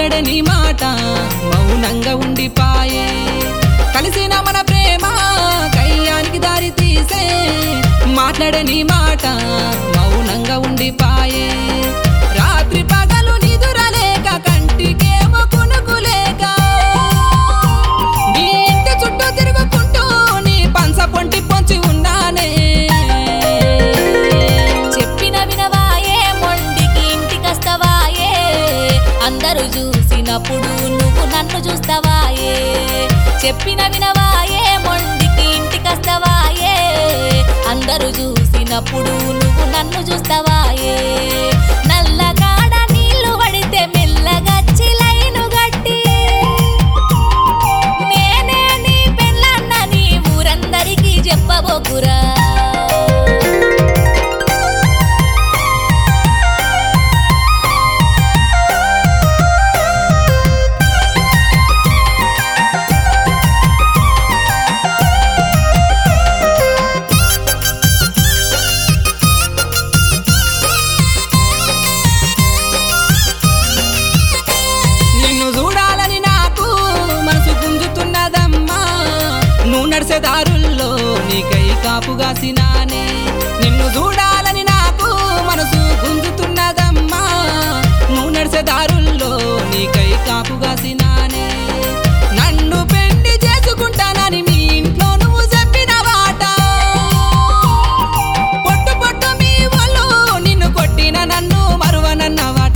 మాట్లాడని మాట మౌనంగా ఉండిపాయే కలిసిన మన ప్రేమ కయ్యానికి దారి తీసే మాట్లాడని మాట మౌనంగా ఉండిపాయే రాత్రి పగలు నిదురలేక కంటికేమో కునుకులేక నీ ఇంటి చుట్టూ తిరుగుకుంటూ నీ పంచ పొంటి పొంచి ఉన్నానే చెప్పిన వినవాయే మొండికి ఇంటికొస్తవాయే అందరూ చూసినప్పుడు నువ్వు నన్ను చూస్తావాయే చెప్పిన వినవాయే మొండికి ఇంటికొస్తవాయే అందరూ చూసినప్పుడు నువ్వు నన్ను చూస్తావాయే నల్లగాడ నీళ్లు పడితే మెల్లగచ్చి లైను గట్టి నేనే నీ పెళ్ళన్న నీ ఊరందరికీ చెప్పబోకురా నిన్ను చూడాలని నాకు మనసు గుంజుతున్నదమ్మా నువ్వు నడిసే దారుల్లో నీకై కాపుగాసినానే నిన్ను చూడాలని నాకు మనసు గుంజుతున్నదమ్మా నువ్వు నడిసే దారుల్లో నీకై కాపుగాసినానే నన్ను పెళ్లి చేసుకుంటానని మీ ఇంట్లో నువ్వు చెప్పిన వాట పొట్టు పొట్టు మీ వాళ్ళు నిన్ను కొట్టిన నన్ను మరువనన్నవాట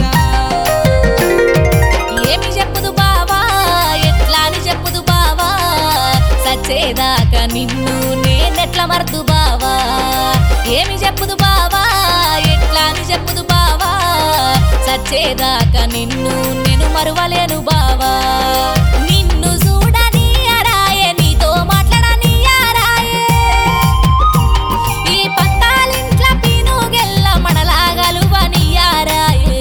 ఏమి చెప్పుదు బావా ఎట్లా అని చెప్పుదు బావా సచ్చేదాకా నిన్ను నేనెట్లా మరదు బావా ఏమి చెప్పుదు బావా ఎట్లా అని చెప్పుదు బావా సచ్చేదాకా నిన్ను నేను మరువలేను బావా నిన్ను చూడని అరాయే నీతో మాట్లాడని అరాయే ఈ పత్తాలింట్ల పీనుగెల్ల మనలాగలువని యారాయే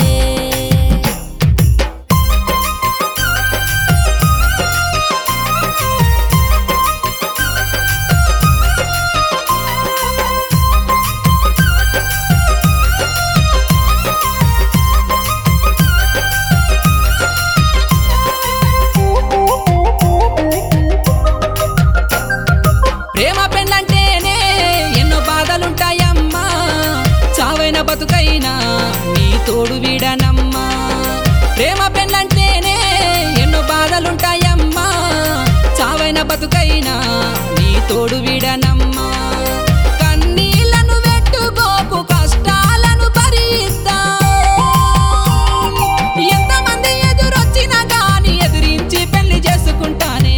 ప్రేమ పెళ్ళంటేనే ఎన్నో బాధలుంటాయమ్మా చావైన బతుకైనా నీ తోడు వీడనమ్మా ప్రేమ పెళ్ళంటేనే ఎన్నో బాధలుంటాయమ్మా చావైన బతుకైనా నీ తోడు వీడనమ్మా కన్నీళ్లను వెట్టుకోకు కష్టాలను భరిస్తా ఎంతమంది ఎదురొచ్చినా గాని ఎదిరించి పెళ్లి చేసుకుంటానే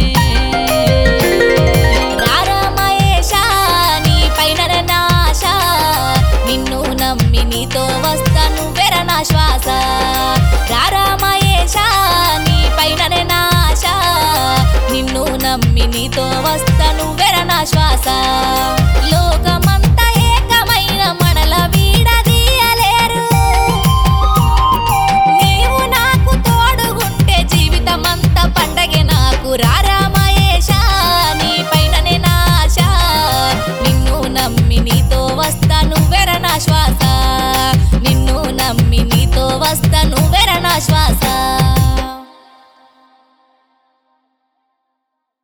రారమయేషా నీ పైన నాశ నిన్ను నమ్మి నీతో వస్తాను వెర నా శ్వాస రారమయేషా నీ పైన నాశ నిన్ను నమ్మి నీతో వస్తాను వెర నా శ్వాస లోకమంతా ఏకమైన మనల వీడదీయలేరు నీవు నాకు తోడుగుంటే జీవితమంతా పండగే నాకు రారామయేష నీ పైననే నాశ నిన్ను నమ్మి నీతో వస్తాను వెర నా శ్వాస నిన్ను నమ్మి నీతో వస్తాను వెర నా శ్వాస